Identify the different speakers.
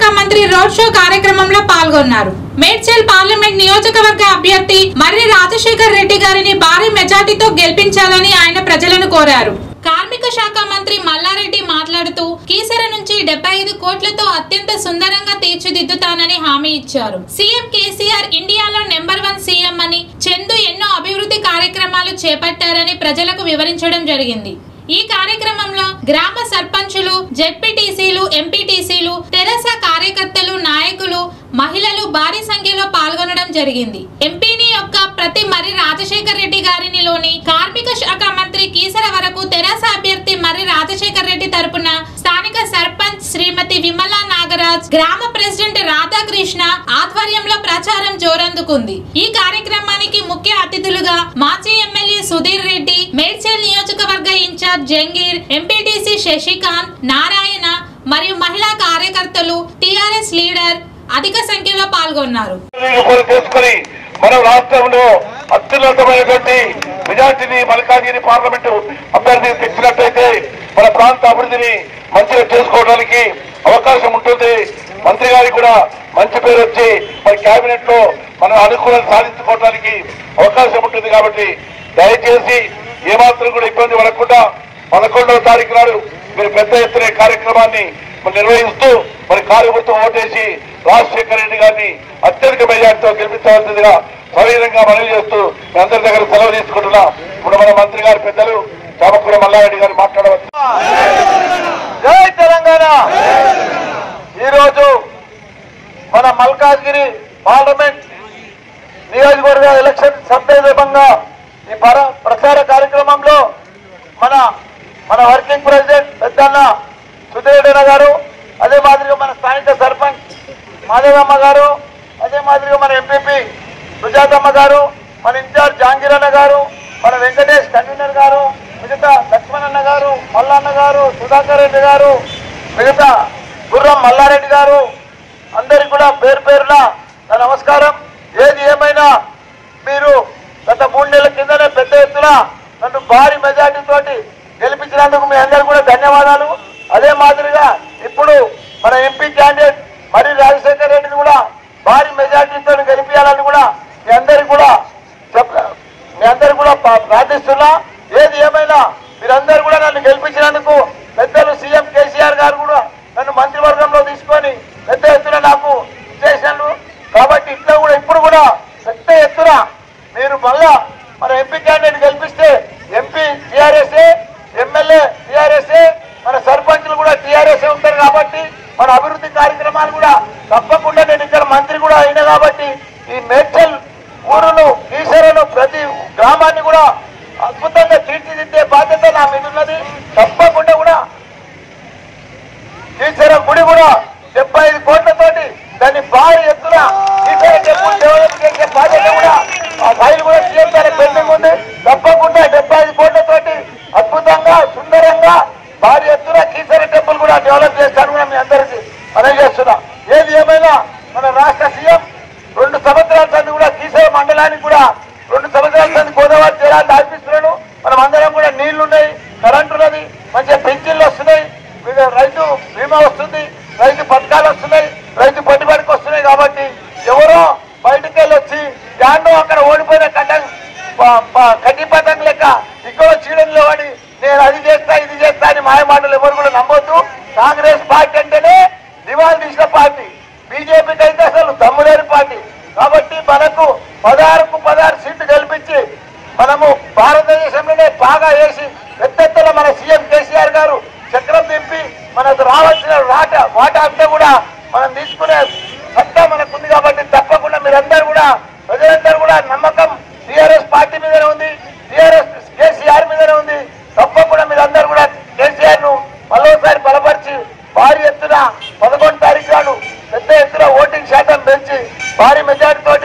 Speaker 1: మంత్రి road show కార్యక్రమంలో పాల్గొన్నారు మేడ్చల్ పార్లమెంట్ నియోజకవర్గ అభ్యర్థి మర్రి రాజశేఖర్ రెడ్డి గారిని భారీ మెజార్టీతో గెలిపించాలని ఆయన ప్రజలను కోరారు కార్మిక శాఖ మంత్రి మల్లారెడ్డి మాట్లాడుతూ కీసర నుంచి డెబ్బై ఐదు కోట్లతో అత్యంత సుందరంగా తీర్చిదిద్దుతానని హామీ ఇచ్చారు సీఎం కేసీఆర్ ఇండియాలో నెంబర్ వన్ సీఎం అని చందు ఎన్నో అభివృద్ధి కార్యక్రమాలు చేపట్టారని ప్రజలకు వివరించడం జరిగింది ఈ కార్యక్రమంలో గ్రామ సర్పంచులు జెడ్పీటీసీలు ఎంపీటీసీలు తెరస కార్యకర్తలు నాయకులు మహిళలు భారీ సంఖ్యలో పాల్గొనడం జరిగింది ఎంపీని యొక్క ప్రతి మర్రి రాజశేఖర్ రెడ్డి గారినిలోని కార్మిక శాఖ మంత్రి కీసర వరకు తెరాస అభ్యర్థి మర్రి రాజశేఖర్ రెడ్డి తరపున స్థానిక సర్పంచ్ శ్రీమతి విమలా నాగరాజ్ గ్రామ ప్రెసిడెంట్ రాధాకృష్ణ ఆధ్వర్యంలో ప్రచారం జోరందుకుంది ఈ కార్యక్రమానికి ముఖ్య అతిథులుగా మాజీ ఎమ్మెల్యే సుధీర్ రెడ్డి మేడ్చల్ నియోజకవర్గ ఇన్ఛార్జ్ జంగీర్ ఎంపీటీసీ శశికాంత్ నారాయణ మరియు మహిళా కార్యకర్తలు టిఆర్ఎస్ లీడర్ అధిక సంఖ్యలో పాల్గొన్నారు
Speaker 2: కూడా చేసుకుని మనం రాష్ట్రంలో అత్యున్నతమైనటువంటి మెజార్టీని మల్కాజిగిరి పార్లమెంటు అభ్యర్థి తెచ్చినట్టయితే మన ప్రాంత అభివృద్ధిని మంచిగా చేసుకోవడానికి అవకాశం ఉంటుంది మంత్రి గారికి కూడా మంచి పేరు వచ్చి మన కేబినెట్ లో మనం అనుకూలం సాధించుకోవడానికి అవకాశం ఉంటుంది కాబట్టి దయచేసి ఏమాత్రం కూడా ఇబ్బంది పడకుండా పదకొండవ తారీఖు నాడు మీరు పెద్ద ఎత్తున ఈ కార్యక్రమాన్ని మరి నిర్వహిస్తూ మరి కార్యకర్త ఓటేసి రాజశేఖర రెడ్డి గారిని అత్యధిక మెజార్టీతో గెలిపించవలసిందిగా సవిధంగా మనవి చేస్తూ మీ అందరి దగ్గర సెలవు తీసుకుంటున్నా ఇప్పుడు మన మంత్రి గారి పెద్దలు చామకూర మల్లారెడ్డి గారు మాట్లాడవచ్చు
Speaker 3: జై తెలంగాణ ఈరోజు మన మల్కాజ్గిరి పార్లమెంట్ నియోజకవర్గ ఎలక్షన్ సందర్భంగా ఈ పర ప్రచార కార్యక్రమంలో మన మన వర్కింగ్ ప్రెసిడెంట్ పెద్దన్న సుధీరెడ్డి గారు అదే మాదిరిగా మన స్థానిక సర్పంచ్ మాధవమ్మ గారు అదే మాదిరిగా మన ఎంపీపీ సుజాతమ్మ గారు మన ఇన్ఛార్జ్ జాంగీరన్న గారు మన వెంకటేష్ కన్వీనర్ గారు మిగతా లక్ష్మణన్న గారు మల్లన్న గారు సుధాకర్ రెడ్డి గారు మిగతా గుర్రం మల్లారెడ్డి గారు అందరికి కూడా పేరు పేరున నా నమస్కారం ఏది ఏమైనా మీరు గత మూడు నెలల కిందనే పెద్ద ఎత్తున నన్ను భారీ మెజార్టీ తోటి గెలిపించినందుకు మీ అందరు కూడా ధన్యవాదాలు అదే మాదిరిగా ఇప్పుడు మన ఎంపీ క్యాండిడేట్ మరి రాజశేఖర్ రెడ్డిని కూడా భారీ మెజార్టీతో గెలిపించాలని కూడా మీ అందరికి కూడా చెప్ మీ అందరు కూడా పా- ప్రార్థిస్తున్నా ఏది ఏమైనా మీరందరూ కూడా నన్ను గెలిపించినందుకు పెద్దలు సీఎం కేసీఆర్ గారు కూడా నన్ను మంత్రివర్గంలో తీసుకొని పెద్ద ఎత్తున నాకు చేశాను కాబట్టి ఇట్లా కూడా ఇప్పుడు కూడా పెద్ద ఎత్తున మీరు మళ్ళా మన ఎంపీ క్యాండిడేట్ గెలిపిస్తే ఎంపీ టీఆర్ఎస్ఏ ఎమ్మెల్యే టీఆర్ఎస్ఏ మన సర్పంచులు కూడా టీఆర్ఎస్ఏ ఉంటారు కాబట్టి మన అభివృద్ధి కార్యక్రమాలు కూడా తప్పకుండా నేను ఇక్కడ మంత్రి కూడా అయినా కాబట్టి ఈ మేడ్చల్ ఊరును ఈశ్వరును ప్రతి గ్రామాన్ని కూడా అద్భుతంగా తీర్చిదిద్దే బాధ్యత నా మీద ఉన్నది తప్పకుండా కూడా ఈశ్వర గుడి కూడా డెబ్బై ఐదు కోట్లతోటి దాన్ని భారీ ఎత్తున ఈశ్వర టెంపుల్ డెవలప్ చేసే బాధ్యత కూడా ఆ ఫైల్ కూడా సీఎం గారి పెండింగ్ ఉంది తప్పకుండా డెబ్బై ఐదు కోట్లతోటి అద్భుతంగా సుందరంగా భారీ ఎత్తున కీసర టెంపుల్ కూడా డెవలప్ చేస్తాను కూడా మీ అందరికీ మనం చేస్తున్నా ఏది ఏమైనా మన రాష్ట్ర సీఎం రెండు సంవత్సరాల సంది కూడా కీసర మండలానికి కూడా రెండు సంవత్సరాల సంది గోదావరి జలాన్ని దాల్పిస్తున్నాడు మనం అందరం కూడా నీళ్లున్నాయి కరెంట్ ఉన్నది మంచిగా పెన్షన్లు వస్తున్నాయి మీద రైతు బీమా వస్తుంది రైతు పథకాలు వస్తున్నాయి రైతు పెట్టుబడికి వస్తున్నాయి కాబట్టి ఎవరో బయటికి వెళ్ళి వచ్చి దాంట్లో అక్కడ ఓడిపోయిన కట్ట కట్టి పథకం లెక్క ఇక్కడ చీడలు వాడి నేను అది చేస్తా ఇది చేస్తా అని మాయ మాటలు ఎవరు కూడా నమ్మొద్దు కాంగ్రెస్ పార్టీ అంటేనే దివాళి తీసిన పార్టీ బీజేపీకి అయితే అసలు దమ్ములేని పార్టీ కాబట్టి మనకు పదహారుకు పదహారు సీట్లు గెలిపించి మనము భారతదేశంలోనే బాగా వేసి పెద్దెత్తున మన సీఎం కేసీఆర్ గారు చక్రం దింపి మనకు రావాల్సిన వాట వాటా అంతా కూడా మనం తీసుకునే సత్తా మనకు ఉంది కాబట్టి తప్పకుండా మీరందరూ కూడా ప్రజలందరూ కూడా నమ్మకం టీఆర్ఎస్ పార్టీ మీదనే ఉంది టీఆర్ఎస్ కేసీఆర్ మీదనే ఉంది తప్పకుండా మీరందరూ కూడా కేసీఆర్ ను మరోసారి బలపరిచి భారీ ఎత్తున పదకొండు తారీఖు నాడు పెద్ద ఎత్తున ఓటింగ్ శాతం పెంచి భారీ మెజార్టీ తోటి